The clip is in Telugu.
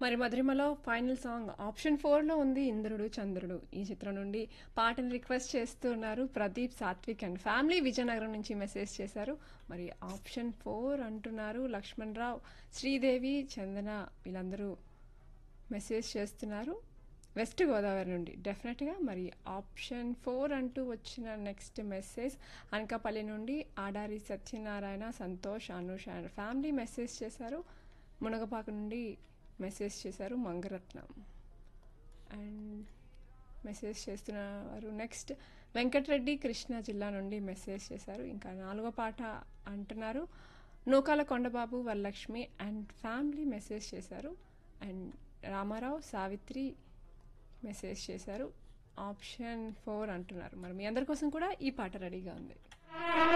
మరి మధురిమలో ఫైనల్ సాంగ్ ఆప్షన్ ఫోర్లో ఉంది ఇంద్రుడు చంద్రుడు ఈ చిత్రం నుండి పాటను రిక్వెస్ట్ చేస్తున్నారు ప్రదీప్ సాత్విక్ అండ్ ఫ్యామిలీ విజయనగరం నుంచి మెసేజ్ చేశారు మరి ఆప్షన్ ఫోర్ అంటున్నారు లక్ష్మణ్ రావు శ్రీదేవి చందన వీళ్ళందరూ మెసేజ్ చేస్తున్నారు వెస్ట్ గోదావరి నుండి డెఫినెట్గా మరి ఆప్షన్ ఫోర్ అంటూ వచ్చిన నెక్స్ట్ మెసేజ్ అనకాపల్లి నుండి Adari Satyanarayana Santosh Anusha and family message చేశారు మునగపాక నుండి మెసేజ్ చేశారు మంగరత్నం అండ్ మెసేజ్ చేస్తున్నారు నెక్స్ట్ వెంకటరెడ్డి కృష్ణా జిల్లా నుండి మెసేజ్ చేశారు ఇంకా నాలుగో పాట అంటున్నారు Nookala Kondababu Varalakshmi and family message చేశారు అండ్ రామారావు సావిత్రి మెసేజ్ చేశారు ఆప్షన్ ఫోర్ అంటున్నారు మరి మీ అందరి కోసం కూడా ఈ పాట రెడీగా ఉంది